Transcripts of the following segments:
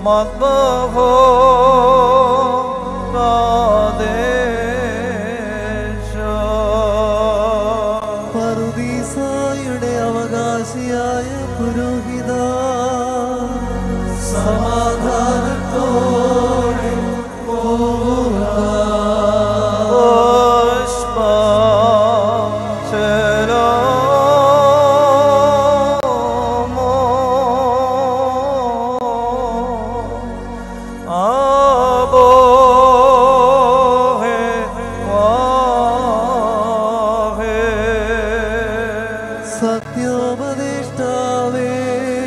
മദ്ബഹോ കാദേശ പറുദീസായുടെ അവകാശിയായ പുരോഹിത സമാധാനത്തോടെ പുഷ്പ ശലോമോ ആബോഹെ വാഹെ സത്യോപദേഷ്ടാവേ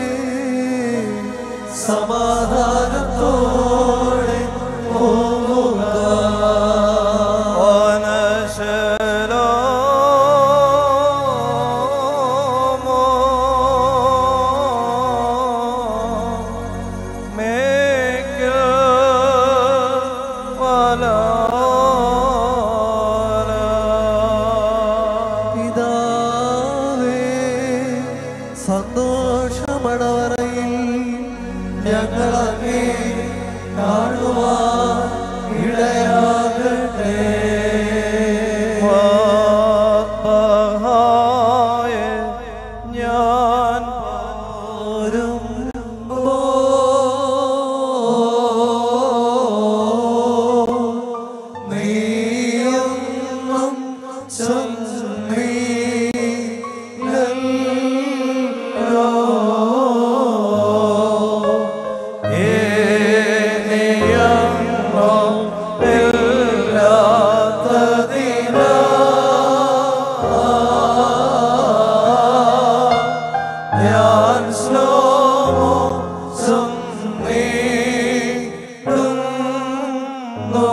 സമാധാനത്തോടെ പോവുക വനശലോമോ മേഘ വലാല പിതാവേ സന്തോഷമടവറയിൽ ഞങ്ങളങ്ങേ കാണുവാൻ ഇടയാകട്ടെ വാത്മഹായ ഞാൻ നീയൊന്നും ചൊല്ലില്ലല്ലോ. ഏനിയങ്ങോ ഇല്ലാത്തതിനാ ഞാൻ ശ്ലോമോ സമ്മേടുന്നു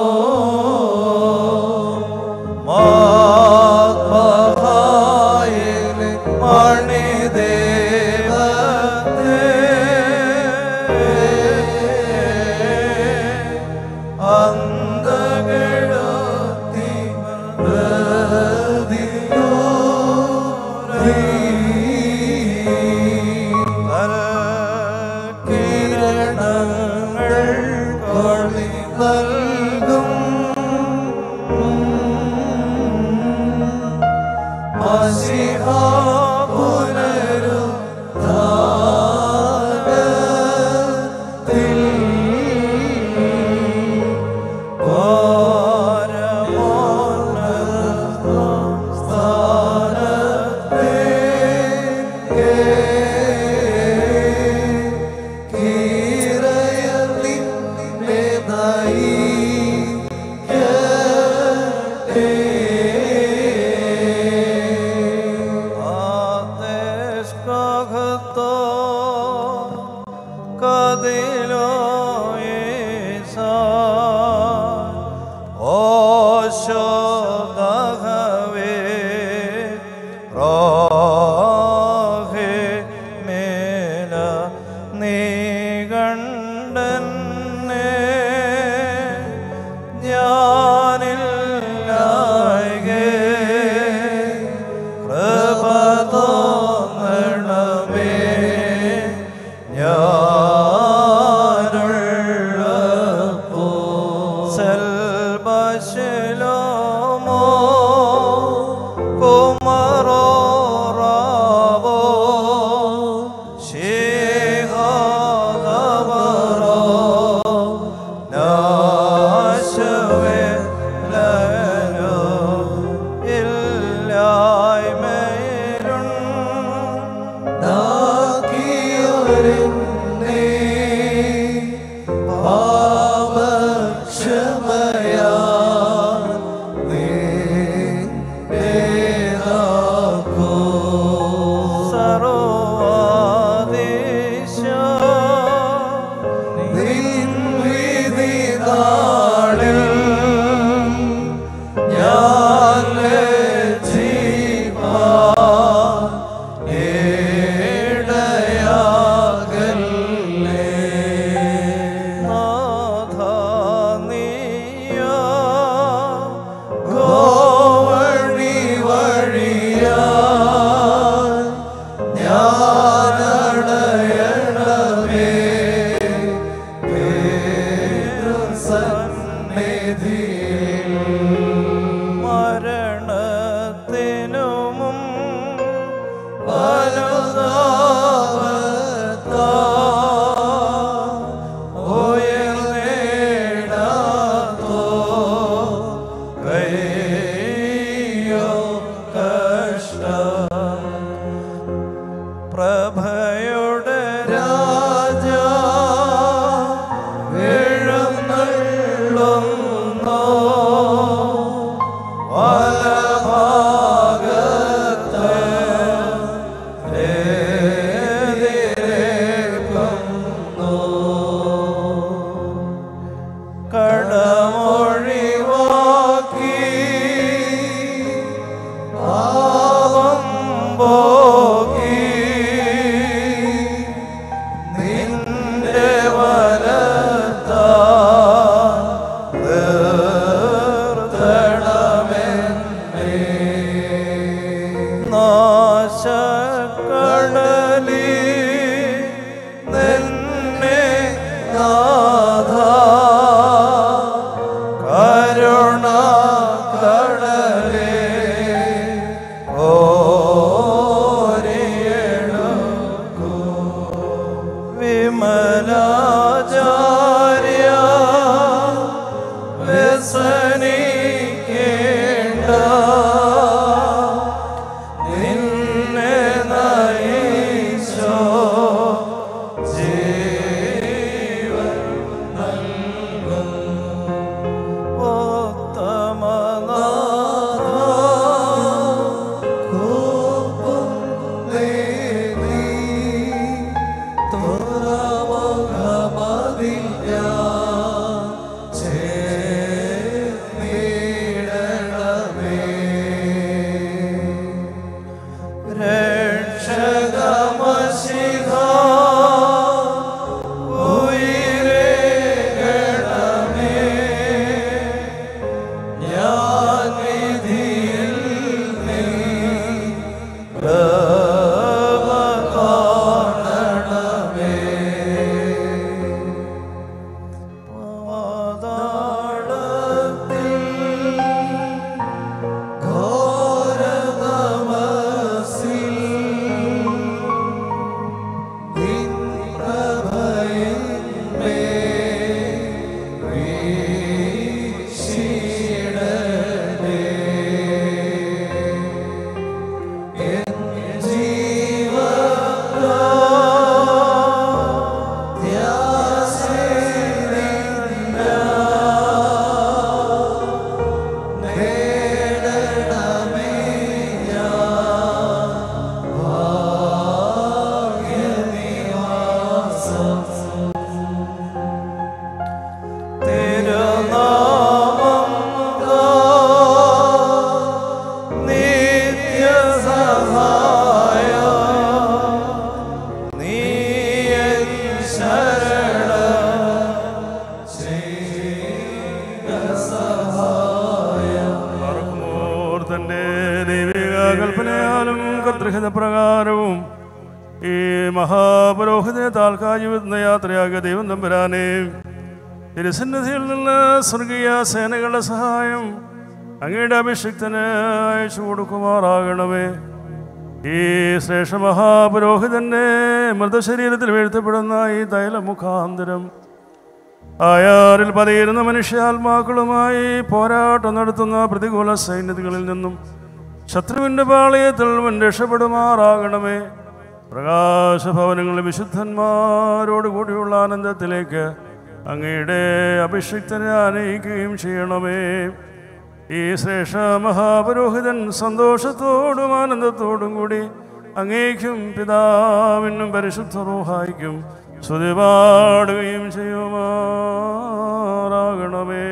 മാത്മഹായിലെ മണിദേവതേ അന്തകടത്തി കിരണങ്ങൾ കൊളി നൽകും മസിഹാ പുനരും Kadilo Isa Osho Dahave Rahe Mela Nigandane ഞാനില്ലായകെ കൃപ തോന്നണമേ ഞാനുള്ളപ്പോ സൽബശലോമോ കുമറോ റാവോ ശേഹാദവറോ നാശവേലനോ ഇല്ലായ്മയിലുണ്ട് നാക്കിയൊരെന്നെ പാപക്ഷമയാൽ നേരാക്കൂ. സർവാദേശ നിൻ വിധി നാളിൽ ഞാൻ ലജ്ജിപ്പാൻ ഇടയാകല്ലേ. വിമലാചാര്യ വ്യസനിക്കേണ്ട നിന്നെ നയിച്ചോ ജീവൻ നൽകും ഉത്തമനാഥ രക്ഷകമശിഖ ഉയിരേ ഗണമേ ഞാൻ വിധിയിൽ നീ കൃപ കാണണമേ പാതാളത്തിൽ ഘോരതമസിൽ നിൻ പ്രഭയിന്മേ വീശിടണേ. എൻ തിരുനാമം നിത്യസഹായ നീയൻ ശരണ മറക്കുമോർ തന്റെ ദൈവിക കൽപ്പനയാലും കർത്തൃഹിത പ്രകാരവും ഈ മഹാപുരോഹിതനെ താൽക്കാലിക യാത്രയാകിയ ദൈവം തമ്പുരാനെ തിരുസന്നിധിയിൽ നിന്ന് സ്വർഗീയ സേനകളുടെ സഹായം അങ്ങയുടെ അഭിഷിക്തന് അയച്ചു കൊടുക്കുമാറാകണമേ ഈ ശ്രേഷ്ഠ മഹാപുരോഹിതന്റെ മൃതശരീരത്തിൽ വീഴ്ത്തപ്പെടുന്ന ഈ തൈലമുഖാന്തരം ആയാറിൽ പതിയിരുന്ന മനുഷ്യാത്മാക്കളുമായി പോരാട്ടം നടത്തുന്ന പ്രതികൂല സൈന്യതകളിൽ നിന്നും ശത്രുവിൻ്റെ പാളയത്തിൽ മുൻ രക്ഷപ്പെടുമാറാകണമേ പ്രകാശഭവനങ്ങളിൽ വിശുദ്ധന്മാരോട് കൂടിയുള്ള ആനന്ദത്തിലേക്ക് അങ്ങയുടെ അഭിഷിക്തനെ ആനയിക്കുകയും ചെയ്യണമേ ഈ ശ്രേഷ്ഠ മഹാപുരോഹിതൻ സന്തോഷത്തോടും ആനന്ദത്തോടും കൂടി അങ്ങേക്കും പിതാവിനും പരിശുദ്ധ റൂഹായിക്കും സ്തുതി പാടുകയും ചെയ്യുമാറാകണമേ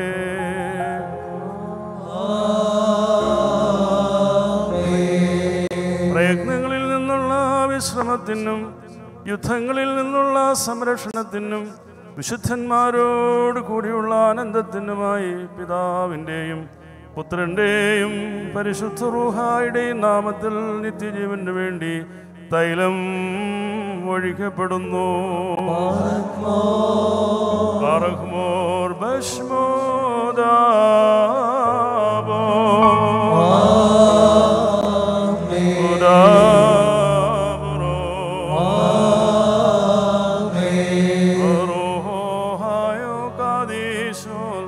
പ്രയത്നങ്ങളിൽ നിന്നുള്ള വിശ്രമത്തിനും യുദ്ധങ്ങളിൽ നിന്നുള്ള സംരക്ഷണത്തിനും വിശുദ്ധന്മാരോട് കൂടിയുള്ള ആനന്ദത്തിനുമായി പിതാവിൻ്റെയും പുത്രൻ്റെയും പരിശുദ്ധ റൂഹായുടെയും നാമത്തിൽ നിത്യജീവന് വേണ്ടി തൈലം ഒഴിക്കപ്പെടുന്നു പറഹ്മോർ ഭസ്മോദാബോ ഉദാബറോ റോഹായോ കാദീശോൽ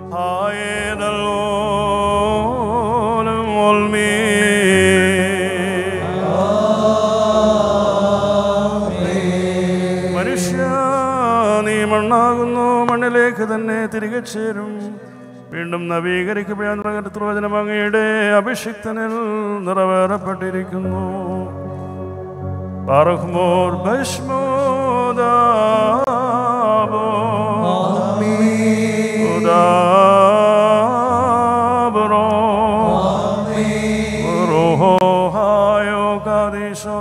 ഹായേദലോലം ഒൽമീ മനുഷ്യ നീ മണ്ണാകുന്നു മണ്ണിലേക്ക് തന്നെ തിരികെ ചേരും വീണ്ടും നവീകരിക്കപ്പെടാൻ പ്രവചനം അങ്ങയുടെ അഭിഷിക്തനിൽ നിറവേറപ്പെട്ടിരിക്കുന്നു പറഹ്മോർ ഭസ്മോദാബോ ഉദാബറോ റോഹോ ഹായോ കാദീശോ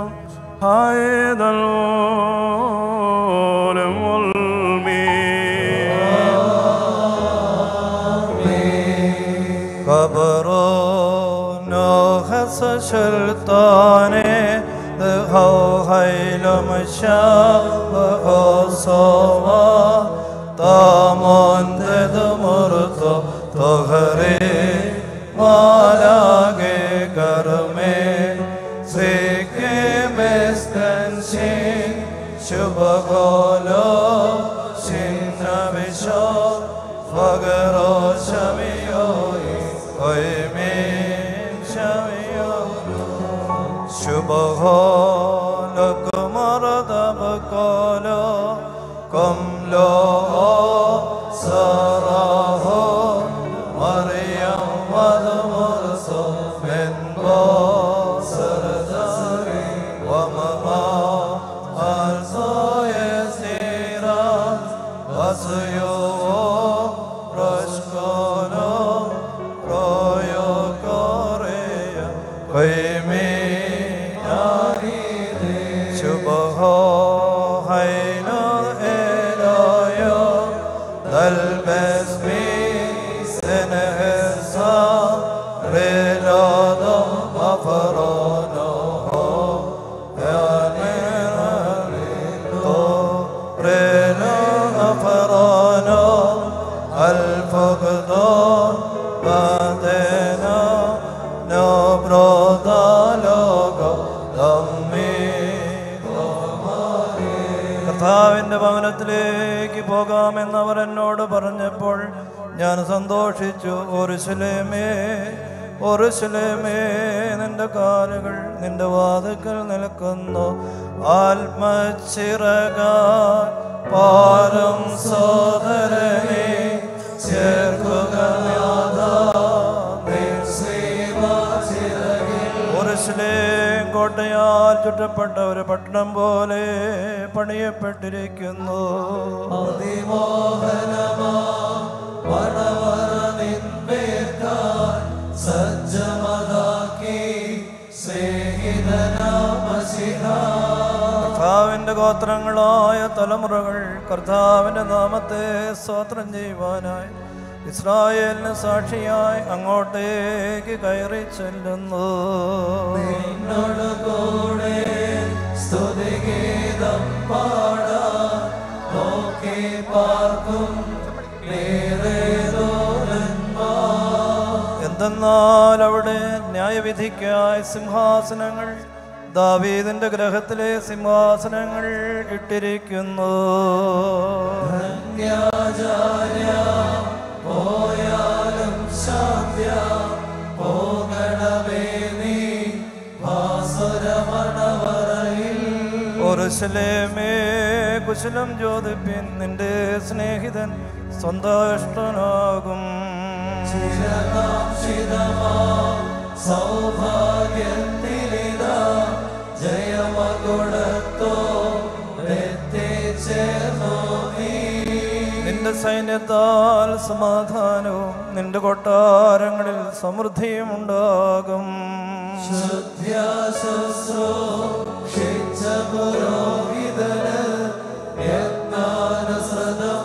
ഹായദലോലം ഉൽമീ قبرو نوخس شلطانه ذهو هيل مشاب صوا طامون ذد مرتو تغري مالاقي كرمي سيكي مستنشين شبه Golo, Shinabisho, Fagaro, Shamio, Oimim, Shamio, Shubaho, Lakumarada Bakolo, Kamlo, Saraho, Maryam, Vadamurso, Benbo, Saradari, Wamama, Also Yesira, Vasuyo, Roshkono, Royo Korea, Koimi, Shubaho, Haino, Eloyo, Dalbes mi senehsa, Relodo, Mafarono, الفقدان بعدنا نبرد لغة دمي കർത്താവിൻ്റെ ഭവനത്തിലേക്ക് പോകാമെന്നവർ എന്നോട് പറഞ്ഞപ്പോൾ ഞാൻ സന്തോഷിച്ചു ഒരുശിലേമേ ഒരുശിലേമേ നിന്റെ കാലുകൾ നിന്റെ വാതുക്കൽ നിൽക്കുന്നു ആത്മച്ചിറക പാരം സോദരനെ ചേർക്കുക ഒരുശിലേം കോട്ടയാൽ ചുറ്റപ്പെട്ട ഒരു പട്ടണം പോലെ പണിയപ്പെട്ടിരിക്കുന്നു അതിമോഹനമാ പടവറ നിൻപേർക്കാൻ സജ്ജമതാക്കി സ്നേഹിതനാമശിഹ കർത്താവിൻ്റെ ഗോത്രങ്ങളായ തലമുറകൾ കർത്താവിൻ്റെ നാമത്തെ സ്തോത്രം ചെയ്യുവാനായി ഇസ്രായേലിന് സാക്ഷിയായി അങ്ങോട്ടേക്ക് കയറി ചെല്ലുന്നു നിന്നോട് കൂടെ സ്തുതിഗീതം പാടാൻ നോക്കി പാർക്കും ഏറെ ദൂരന്മാർ എന്തെന്നാൽ അവിടെ ന്യായവിധിക്കായി സിംഹാസനങ്ങൾ ദാവീദിന്റെ ഗ്രഹത്തിലെ സിംഹാസനങ്ങൾ ഇട്ടിരിക്കുന്നു ധന്യാചാര്യ പോയാലും ശാന്ത്യ പോകണമേ നീ ഭാസുരമണവറയിൽ ഒരുശലേമേ കുശലം ജ്യോതിപ്പിൻ നിന്റെ സ്നേഹിതൻ സന്തോഷ്ടനാകും ചിരകാംക്ഷിതമാ സൗഭാഗ്യത്തിലിതാ ജയമകൊടത്തോ എത്തിച്ചേർന്നു നീ നിന്റെ സൈന്യത്താൽ സമാധാനവും നിന്റെ കൊട്ടാരങ്ങളിൽ സമൃദ്ധിയും ഉണ്ടാകും ശുദ്ധ്യാശുശ്രൂഷിച്ച പുരോഹിതന് യജ്ഞാനുസൃതം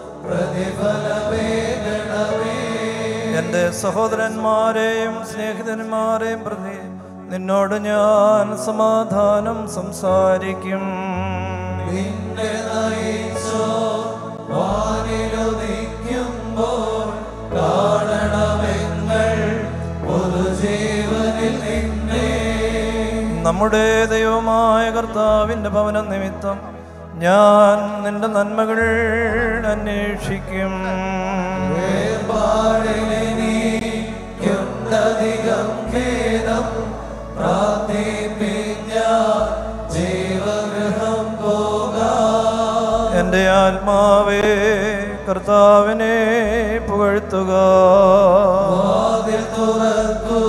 പ്രതിഫലമേകണമേ എൻ്റെ സഹോദരന്മാരെയും സ്നേഹിതന്മാരെയും പ്രതി നിന്നോട് ഞാൻ സമാധാനം സംസാരിക്കും നിന്നെ നയിച്ചോ വാനിലുദിക്കുമ്പോൾ കാണണമെങ്ങൾ പൊതുജീവനിൽ നിന്നെ നമ്മുടെ ദൈവമായ കർത്താവിൻ്റെ ഭവനം നിമിത്തം ഞാൻ നിന്റെ നന്മകൾ അന്വേഷിക്കും വേർപാടിലെനിക്കുണ്ടധികം ഖേദം പ്രാർത്ഥിപ്പിഞ്ഞ ജീവഗൃഹം പോകാം എൻ്റെ ആത്മാവേ കർത്താവിനെ പുകഴ്ത്തുക വാതിൽ തുറക്കൂ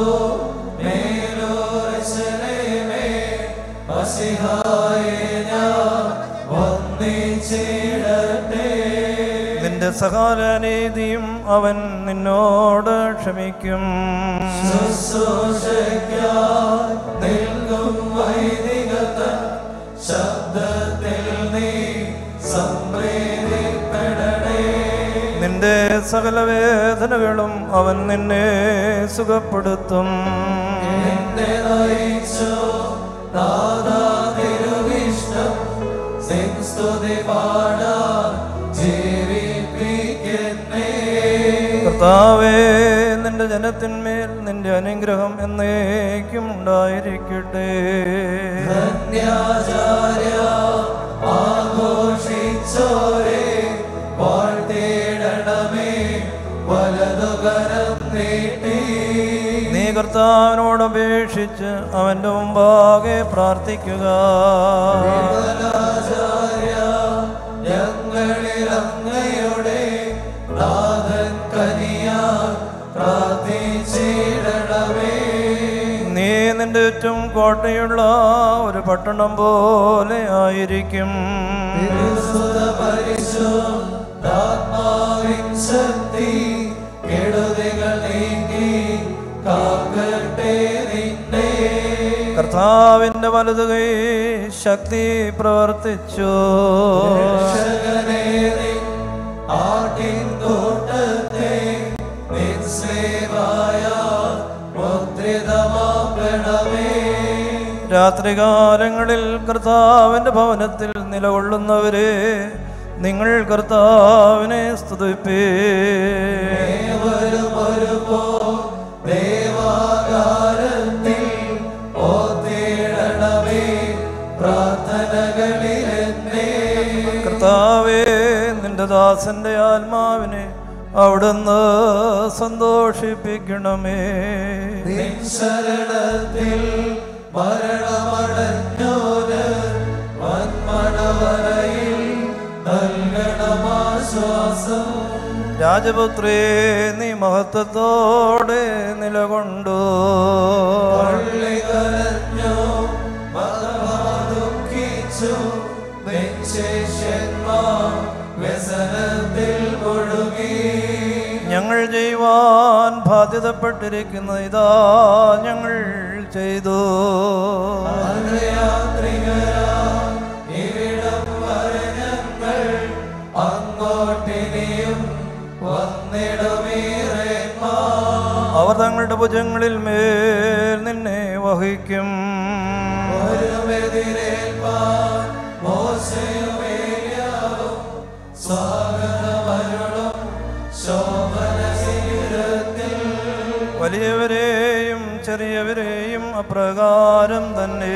മേലോരശലേമേ മസിഹായെ ഞാൻ വന്ദിച്ചിടട്ടെ നിന്റെ സകാലനീതിയും അവൻ നിന്നോട് ക്ഷമിക്കും ശുശ്രൂഷയ്ക്കായി നിൽക്കും വൈദികതൻ ശബ്ദത്തിൽ നീ സംപ്രീതിപ്പെടണേ നിന്റെ സകല വേദനകളും അവൻ നിന്നെ സുഖപ്പെടുത്തും എന്നെ നയിച്ചു നാദാ തിരുവിഷ്ണം സിംസ്തുതി പാടാൻ ജീവിപ്പിക്കുന്നേ കർത്താവേ നിന്റെ ജനത്തിന്മേൽ നിന്റെ അനുഗ്രഹം എന്നേക്കും ഉണ്ടായിരിക്കട്ടെ ധന്യാചാര്യ ആഘോഷിച്ചോരെ വാഴ്ത്തിയിടണമേ വലതുകരം നീട്ടി നീ കർത്താവിനോട് അപേക്ഷിച്ച് അവൻ്റെ മുമ്പാകെ പ്രാർത്ഥിക്കുക ആചാര്യ ഞങ്ങളിൽ അങ്ങയുടെ നാഥൻ കനിയാ പ്രാർത്ഥിച്ചിടണമേ നീ നിന്റെ ചുറ്റും കോട്ടയുള്ള ഒരു പട്ടണം പോലെ ആയിരിക്കും തിരുസുത പരിശുദ്ധാത്മാവിൻ ശക്തി കെടുതികൾ നീക്കി കാക്കട്ടെ നിന്നെ കർത്താവിൻ്റെ വലതു കൈ ശക്തി പ്രവർത്തിച്ചു രക്ഷകനെ നിൻ ആട്ടിൻ കൂട്ടത്തെ നിൻ സേവായ മുദ്രിതമാക്കണമേ രാത്രികാലങ്ങളിൽ കർത്താവിൻ്റെ ഭവനത്തിൽ നിലകൊള്ളുന്നവരെ നിങ്ങൾ കർത്താവിനെ സ്തുതിപ്പേ ഏവരും ഒരുപോ ദേവാകാരത്തിൽ ഓത്തിടണമേ പ്രാർത്ഥനകളിൽ എന്നെ കർത്താവേ നിന്റെ ദാസന്റെ ആത്മാവിനെ അവിടുന്ന് സന്തോഷിപ്പിക്കണമേ നിൻ ശരണത്തിൽ മരണമടഞ്ഞോന് വന്മണവരയിൽ നൽകണമാശ്വാസം രാജപുത്രേ നീ മഹത്വത്തോടെ നിലകൊണ്ടു പള്ളി കരഞ്ഞു മതമാതുക്കിച്ചു ശിഷ്യന്മാർ വ്യസനത്തിൽ മുഴുകി ഞങ്ങൾ ചെയ്യുവാൻ ബാധ്യതപ്പെട്ടിരിക്കുന്ന ഇതാ ഞങ്ങൾ ചെയ്തു യാത്രികരാ ഇവിടം വരെ ഞങ്ങൾ അങ്ങോട്ടിനിയും വന്നിടുമീറേമാ അവർ തങ്ങളുടെ ഭുജങ്ങളിൽ മേൽ നിന്നെ വഹിക്കും ഒരുമെതിരേൽപ്പാൻ മോശയും ഏലിയാവും സ്വാഗതമരുളും ശോഭന ശിഖരത്തിൽ വലിയവരെയും ചെറിയവരെയും അപ്രകാരം തന്നെ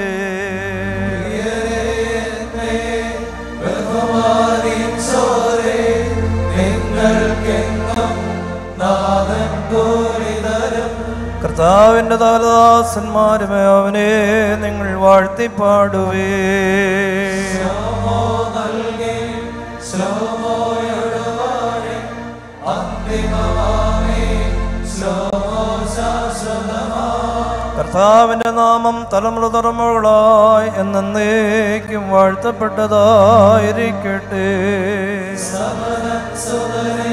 ബഹുമാനിച്ചോരെ നിങ്ങൾക്കെങ്ങും നാഥൻ കോരിതരും കർത്താവിൻ്റെ ദാസന്മാരുമേ അവനെ നിങ്ങൾ വാഴ്ത്തിപ്പാടുവേ ശ്ലോമോ നൽകി ശ്ലോമോയൊടുവാഴി അന്തിമമാമേ ശ്ലോമോ ശാശ്വതമാ കർത്താവിൻ്റെ നാമം തലമുറ തലമുറകളായി എന്നേക്കും വാഴ്ത്തപ്പെട്ടതായിരിക്കട്ടെ സമനം സുതരെ